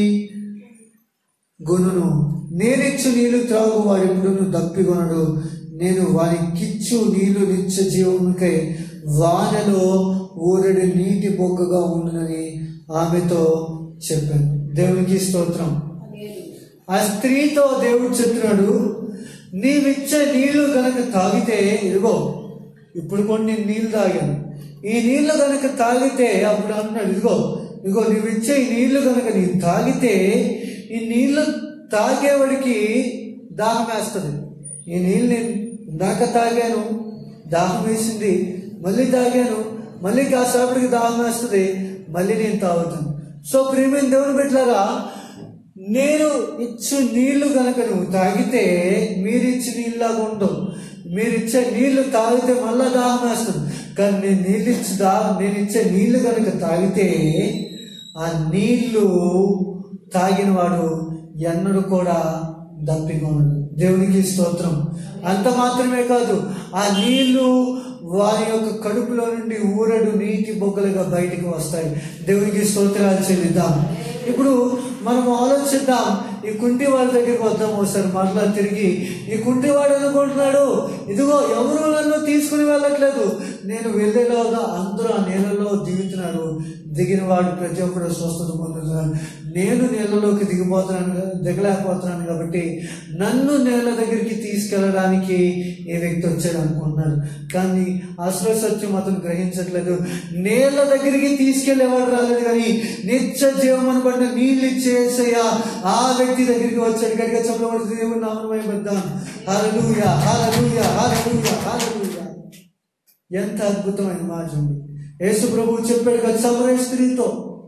గొనును నేనిచ్చు నీళ్లు త్రాగు వాడెప్పుడును దప్పిగొనడు నేను వానికిచ్చు నీళ్లు నిత్య జీవముకై వానలో ఊరడి నీటి బొగ్గగా ఉండునని ఆమెతో చెప్పాను దేవునికి స్తోత్రం ఆ స్త్రీతో దేవుడు చెప్తున్నాడు నీవిచ్చే నీళ్లు గనక తాగితే ఇదిగో ఇప్పుడు కొన్ని నీళ్లు తాగాను ఈ నీళ్లు గనక తాగితే అప్పుడు అంటున్నాడు ఇదిగో ఇదిగో నీవిచ్చే ఈ నీళ్లు గనక నీవు తాగితే ఈ నీళ్లు తాగేవాడికి దాహం వేస్తుంది ఈ నీళ్ళు నేను ఇందాక తాగాను దాహం వేసింది మళ్ళీ తాగాను మళ్ళీ కాసేపటికి దాహం వేస్తుంది మళ్ళీ నేను తాగుతాను సో ప్రియమైన దేవుని పెట్టారా నేను ఇచ్చు నీళ్లు కనుక నువ్వు తాగితే మీరు ఇచ్చి నీళ్ళలాగా ఉండవు మీరు ఇచ్చే నీళ్లు తాగితే మళ్ళా దాహం వేస్తుంది కానీ నేను నీళ్ళు ఇచ్చి దా నేను ఇచ్చే నీళ్లు కనుక తాగితే ఆ నీళ్లు తాగిన వాడు ఎన్నడూ కూడా దప్పికొనడు దేవునికి స్తోత్రం అంత మాత్రమే కాదు ఆ నీళ్లు వారి యొక్క కడుపులో నుండి ఊరడు నీటి బొగ్గలుగా బయటికి వస్తాయి దేవునికి స్తోత్రాలు చెల్లిద్దాం ఇప్పుడు మనం ఆలోచిద్దాం ఈ కుంటి వాళ్ళ దగ్గరికి వద్దాం ఒకసారి మరలా తిరిగి ఈ కుంటివాడు అనుకుంటున్నాడు ఇదిగో ఎవరు నన్ను తీసుకుని వెళ్ళట్లేదు నేను వెళ్ళేలోగా అందరూ ఆ నీళ్ళలో దిగుతున్నారు దిగిన వాడు ప్రతి ఒక్కరు స్వస్థత పొందుతున్నారు నేను నీళ్ళలోకి దిగిపోతున్నాను కా- దిగలేకపోతున్నాను కాబట్టి నన్ను నీళ్ళ దగ్గరికి తీసుకెళ్ళడానికి ఈ వ్యక్తి వచ్చాడు అనుకుంటున్నాడు కానీ అసలు సత్యం అతను గ్రహించట్లేదు నీళ్ళ దగ్గరికి తీసుకెళ్లేవాడు రాలేదు కానీ నిత్య జీవం అనబడిన నీళ్ళు ఇచ్చేసయ్యా ఆ వ్యక్తి దగ్గరికి వచ్చాడు గట్టిగా చెప్పబడి దేవుని నామమై పెద్దాం హాలూయా హాలూయా హాలూయా హాలూయా ఎంత అద్భుతమైన మాట ఉంది యేసు ప్రభు చెప్పాడు కదా సమరయ స్త్రీతో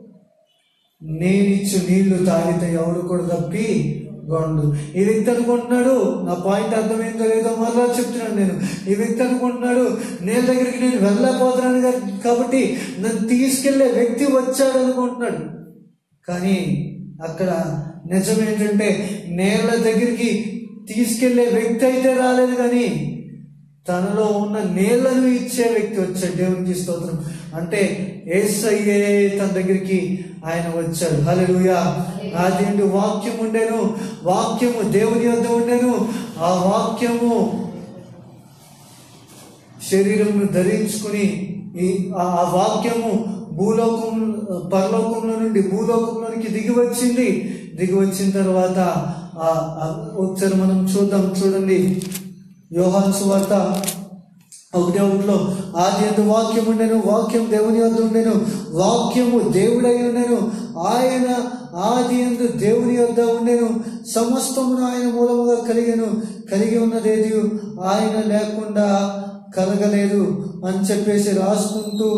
నేనిచ్చు నీళ్లు తాగితే ఎవరు కూడా తప్పి గొండు ఈ వ్యక్తి అనుకుంటున్నాడు నా పాయింట్ అర్థమైందో లేదో మరలా చెప్తున్నాను నేను ఈ వ్యక్తి అనుకుంటున్నాడు నేను దగ్గరికి నేను వెళ్ళలేకపోతున్నాను కా- కాబట్టి నన్ను తీసుకెళ్లే వ్యక్తి వచ్చాడు అనుకుంటున్నాడు కానీ అక్కడ నిజం ఏంటంటే నేల దగ్గరికి తీసుకెళ్లే వ్యక్తి అయితే రాలేదు కానీ తనలో ఉన్న నీళ్లను ఇచ్చే వ్యక్తి వచ్చాడు దేవునికి స్తోత్రం అంటే ఏసయ్యే తన దగ్గరికి ఆయన వచ్చాడు హల్లెలూయా ఆది నుండి వాక్యం ఉండేను వాక్యము దేవుని వద్ద ఉండేను ఆ వాక్యము శరీరమును ధరించుకుని ఈ ఆ ఆ వాక్యము భూలోకం పరలోకంలో నుండి భూలోకంలోనికి దిగి వచ్చింది దిగి వచ్చిన తర్వాత ఆ- ఆ ఒకసారి మనం చూద్దాం చూడండి యోహాన్ సువార్త ఒకటే ఒకటిలో ఆది ఎందు వాక్యం ఉండెను వాక్యం దేవుని వద్ద ఉండెను వాక్యము దేవుడై ఉండెను ఆయన ఆది ఎందు దేవుని వద్ద ఉండెను సమస్తమును ఆయన మూలముగా కలిగెను కలిగి ఉన్నదేది ఆయన లేకుండా కలగలేదు అని చెప్పేసి రాసుకుంటూ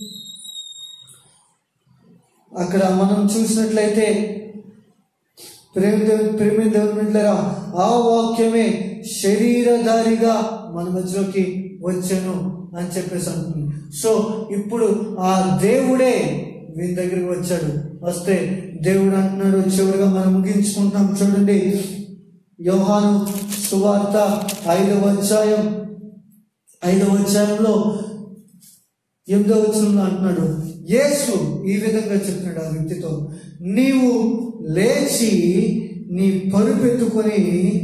అక్కడ మనం చూసినట్లయితే ప్రేమ దేవు- ప్రేమ దేవుని బిడ్డలారా, ఆ వాక్యమే శరీరధారిగా మన మధ్యలోకి వచ్చాను అని చెప్పేసి అంటుంది సో ఇప్పుడు ఆ దేవుడే వీని దగ్గరికి వచ్చాడు వస్తే దేవుడు అంటున్నాడు చివరిగా మనం ముగించుకుంటున్నాం చూడండి యోహాను సువార్త ఐదవ అధ్యాయం ఐదవ అధ్యాయంలో ఎనిమిదవ వచనంలో అంటున్నాడు యేసు ఈ విధంగా చెప్తున్నాడు ఆ వ్యక్తితో నీవు లేచి నీ పరుపెత్తుకొని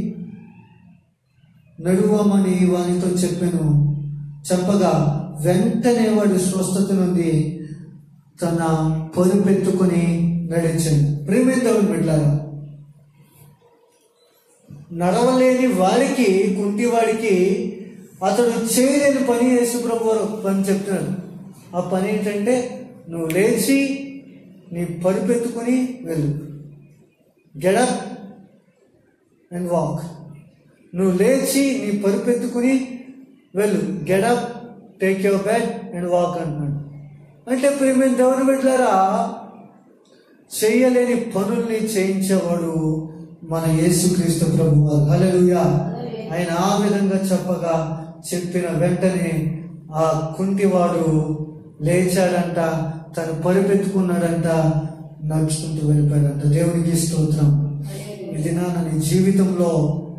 నడువమని వానితో చెప్పాను చెప్పగా వెంటనే వాడు స్వస్థత నుండి తన పరుపెత్తుకొని నడిచాడు ప్రేమేందవుని బిడ్డారా నడవలేని వాడికి కుంటివాడికి అతడు చేయలేని పని యేసుప్రభు వారు పని చెప్తున్నాడు ఆ పని ఏంటంటే నువ్వు లేచి నీ పరుపెత్తుకుని వెళ్ళు గెడప్ అండ్ వాక్ నువ్వు లేచి నీ పరుపెత్తుకుని వెళ్ళు get up take your bed and walk అంటున్నాడు అంటే ప్రేమ దేవుని పెట్టారా చేయలేని పనుల్ని చేయించేవాడు మన యేసుక్రీస్తు ప్రభు వారు హల్లెలూయా ఆయన ఆ విధంగా చెప్పగా చెప్పిన వెంటనే ఆ కుంటివాడు లేచాడంట తను పరిపెత్తుకున్నాడంట నడుచుకుంటూ వెళ్ళిపోయాడంట దేవునికి స్తోత్రం ఇది నా నీ జీవితంలో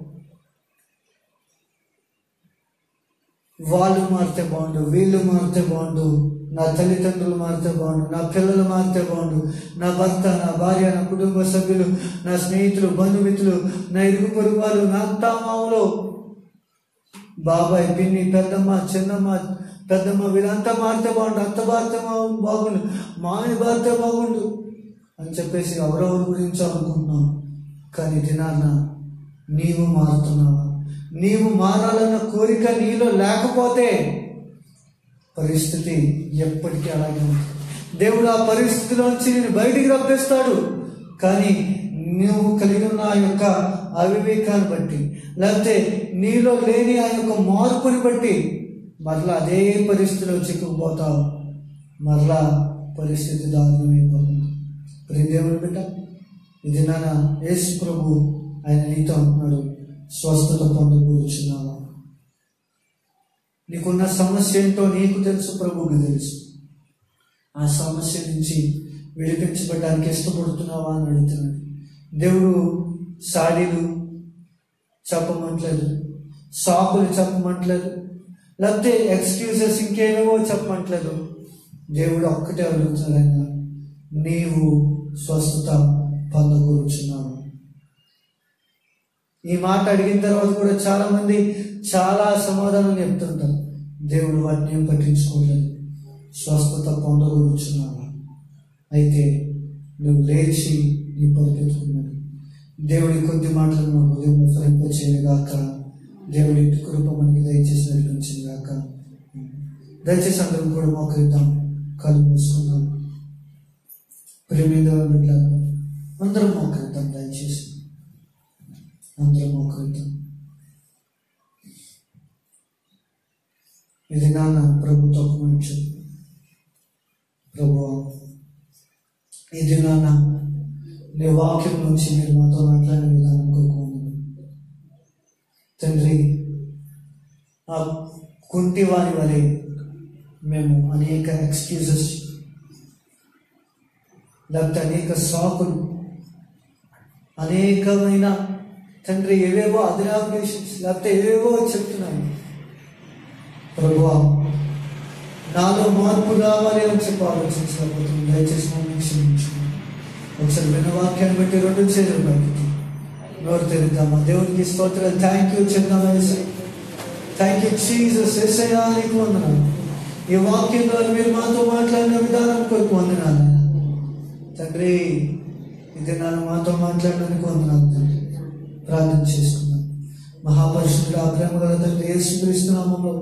వాళ్ళు మారితే బాగుండు వీళ్ళు మారితే బాగుండు నా తల్లిదండ్రులు మారితే బాగుండు నా పిల్లలు మారితే బాగుండు నా భర్త నా భార్య నా కుటుంబ సభ్యులు నా స్నేహితులు బంధుమిత్రులు నా ఇరుగు పొరుగు వాళ్ళు నా అత్తామామలు బాబాయ్ పిన్ని పెద్దమ్మ చిన్నమ్మ పెద్దమ్మ వీళ్ళంతా మారితే బాగుండు అత్త భారత బాగుండు మామి భారత బాగుండు అని చెప్పేసి ఎవరెవరి గురించి అనుకుంటున్నాం కానీ దినాన్న నీవు మారుతున్నావా నీవు మారాలన్న కోరిక నీలో లేకపోతే పరిస్థితి ఎప్పటికీ అలాగే ఉంటుంది దేవుడు ఆ పరిస్థితిలోంచి నేను బయటికి రప్పిస్తాడు కానీ నువ్వు కలిగి ఉన్న ఆ యొక్క అవివేకాన్ని బట్టి లేకపోతే నీలో లేని ఆ యొక్క మార్పుని బట్టి మరలా అదే పరిస్థితిలో చిక్కుకుపోతావు మరలా పరిస్థితి దారుణమైపోతుంది ప్రియ దేవుని బిడ్డ ఇది నాన్న యేసు ప్రభు ఆయన నీతో అంటున్నాడు స్వస్థత పొందకూర్చున్నావా నీకున్న సమస్య ఏంటో నీకు తెలుసు ప్రభువుకి తెలుసు ఆ సమస్య నుంచి విడిపించబడడానికి ఇష్టపడుతున్నావా అని అడుగుతున్నాడు దేవుడు సాడీలు చెప్పమంటలేదు సాకులు చెప్పమంటలేదు లేకపోతే ఎక్స్క్యూజెస్ ఇంకేవేవో చెప్పమంటలేదు దేవుడు ఒక్కటే అడుగుతున్నాడు ఆయన నీవు స్వస్థత పొందకూర్చున్నావు ఈ మాట అడిగిన తర్వాత కూడా చాలా మంది చాలా సమాధానం చెప్తుంటారు దేవుడు వాటిని ఏం పట్టించుకోలేదు స్వస్థత పొందగలుగుతున్నావా అయితే నువ్వు లేచి నీ పరిపెట్టుకున్నాడు దేవుడి కొద్ది మాటలు మా ఉదయం ఫలింప చేయగాక దేవుడి కృప మనకి దయచేసి నడిపించింది గాక దయచేసి అందరం కూడా మోకరిద్దాం కళ్ళు మూసుకుందాం ప్రేమిద బిడ్డ అందరం మోకరిద్దాం దయచేసి అందరం మోకరిద్దాం ఇది నాన్న ప్రభుతో మంచు ప్రభు ఇది నాన్న నీ వాక్యం నుంచి మీరు మాతో మాట్లాడిన విధానం కోరుకోండి తండ్రి ఆ కుంటి వారి వలె మేము అనేక ఎక్స్క్యూజెస్ లేకపోతే అనేక సాకులు అనేకమైన తండ్రి ఏవేవో అదరాపేషన్స్ లేకపోతే ఏవేవో చెప్తున్నాను ప్రభువా నాలో మార్పు రావాలి అని చెప్పి ఆలోచించలేకపోతుంది దయచేసి మమ్మల్ని క్షమించు ఒకసారి విన్న వాక్యాన్ని బట్టి రెండు చేతులు బయటికి నోరు తెరుద్దామా దేవునికి స్తోత్రాలు థ్యాంక్ యూ చెప్దామా థ్యాంక్ యూ చీజస్ ఎస్ఐనా నీకు వందనాలు ఈ వాక్యం ద్వారా మీరు మాతో మాట్లాడిన విధానం కొరకు వందనాలు తండ్రి ఇది నన్ను మాతో మాట్లాడడానికి వందనాలు తండ్రి ప్రార్థన చేసుకున్నాను మహాపరిశుద్ధుడు ఆ ప్రేమ గల తండ్రి యేసుక్రీస్తు నామంలో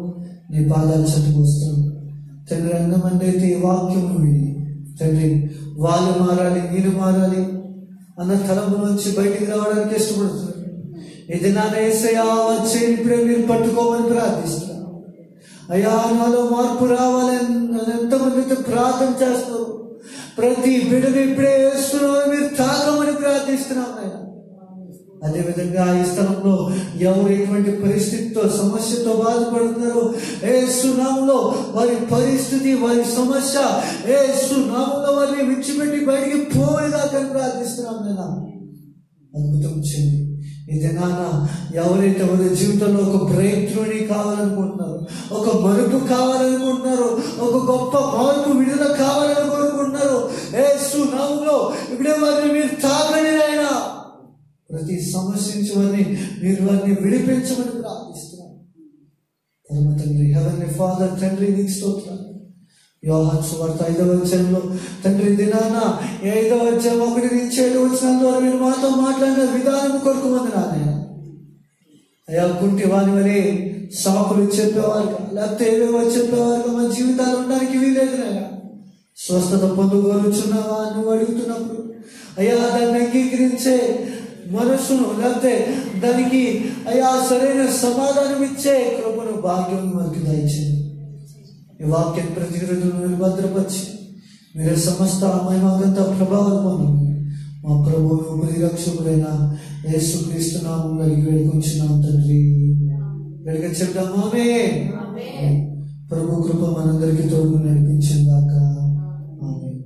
నీ పాదాల చెట్టుకు వస్తున్నాం తండ్రి ఎంతమంది అయితే ఈ వాక్యము విని తండ్రి వాళ్ళు మారాలి నేను మారాలి అన్న తలపు నుంచి బయటికి రావడానికి ఇష్టపడుతున్నారు ఇది నా ఏసయ్యా వచ్చే ఇప్పుడే మీరు పట్టుకోమని ప్రార్థిస్తున్నాను అయ్యా నాలో మార్పు రావాలని నన్ను ఎంతమందితో ప్రార్థన చేస్తారు ప్రతి బిడ్డను ఇప్పుడే వేస్తున్నామని మీరు తాగమని ప్రార్థిస్తున్నాం ఆయన అదేవిధంగా ఈ స్థలంలో ఎవరు ఎటువంటి పరిస్థితితో సమస్యతో బాధపడుతున్నారో ఏ సునామంలో వారి పరిస్థితి వారి సమస్య ఏ సునామంలో వారిని విడిచిపెట్టి బయటికి పోయేదాకా ప్రార్థిస్తున్నాం నేను అద్భుతం చెంది ఈ దినాన ఎవరైతే వారి జీవితంలో ఒక బ్రేక్ త్రూని కావాలనుకుంటున్నారు ఒక మరుపు కావాలనుకుంటున్నారు ఒక గొప్ప మార్పు విడుదల కావాలని కోరుకుంటున్నారు ఏ సునామంలో ఇప్పుడే వారిని మీరు తాగని అయినా ప్రతి సమస్య నుంచి వారిని మీరు వారిని విడిపించమని ప్రార్థిస్తున్నాను పరమ తండ్రి హెవెన్లీ ఫాదర్ తండ్రి నీకు స్తోత్రాలు యోహాన్ సువార్త ఐదవ అధ్యాయంలో తండ్రి దినాన ఈ ఐదవ అధ్యాయం ఒకటి నుంచి ఏడు వచ్చిన ద్వారా మీరు మాతో మాట్లాడిన విధానం కొరకు మంది నాన్న అయ్యా కుంటి వాని వలె సాకులు చెప్పేవారు లేకపోతే ఏవేవో చెప్పేవారు మన జీవితాలు ఉండడానికి వీలేదు నాయన స్వస్థత పొందుకోరుచున్నావా అని నువ్వు అడుగుతున్నప్పుడు అయ్యా దాన్ని అంగీకరించే మనసును లేకపోతే దానికి అయ్యా సరైన సమాధానం ఇచ్చే కృపను భాగ్యం మనకి దయచేయండి ఈ వాక్యం ప్రతి రోజు మీరు భద్రపరిచి మీరు సమస్త మహిమాగంత ప్రభావం పొందండి మా ప్రభువు పరిరక్షకుడైన యేసుక్రీస్తు నామం కలిగి వేడుకొంచున్నాం తండ్రి వెలుగ చెప్దామామే ప్రభు కృప మనందరికీ తోడు నడిపించిందాక ఆమె